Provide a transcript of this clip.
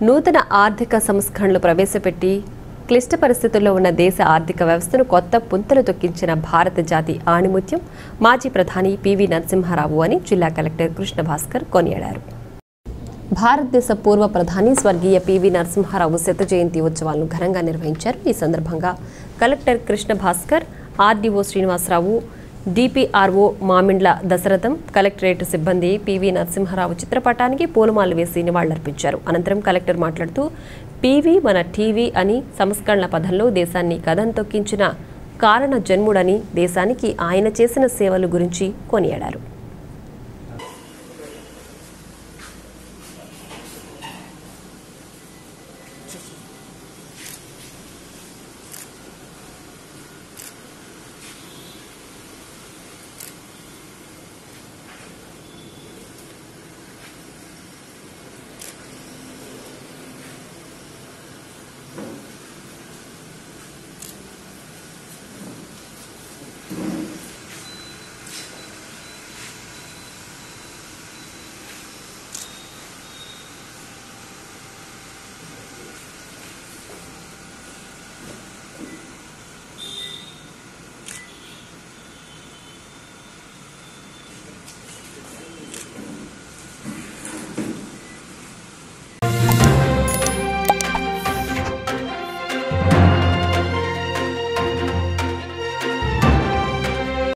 నూతన ఆర్థిక సంస్కరణలు ప్రవేశపెట్టి క్లిష్ట పరిస్థితుల్లో ఉన్న దేశ ఆర్థిక వ్యవస్థను కొత్త పుంతలు తొక్కించిన భారత జాతి ఆణిముత్యం మాజీ ప్రధాని పివి నరసింహారావు అని జిల్లా కలెక్టర్ కృష్ణ భాస్కర్ కొనియాడారు భారతదేశ పూర్వ ప్రధాని స్వర్గీయ పివి నరసింహారావు శత జయంతి ఉత్సవాలను ఘనంగా నిర్వహించారు ఈ సందర్భంగా collector Krishna Bhaskar RDO Srinivasarao DPRO Mamindla Dasaratham collectorate సిబ్బంది పివి నరసింహారావు చిత్రపటానికి పూలమాలలు వేసి నివాళులర్పించారు అనంతరం కలెక్టర్ మాట్లాడుతూ పివి మన టీవీ అని సంస్కరణల పదంలో దేశాన్ని కథం తొక్కించిన కారణ జన్ముడని దేశానికి ఆయన చేసిన సేవల గురించి కొనియాడారు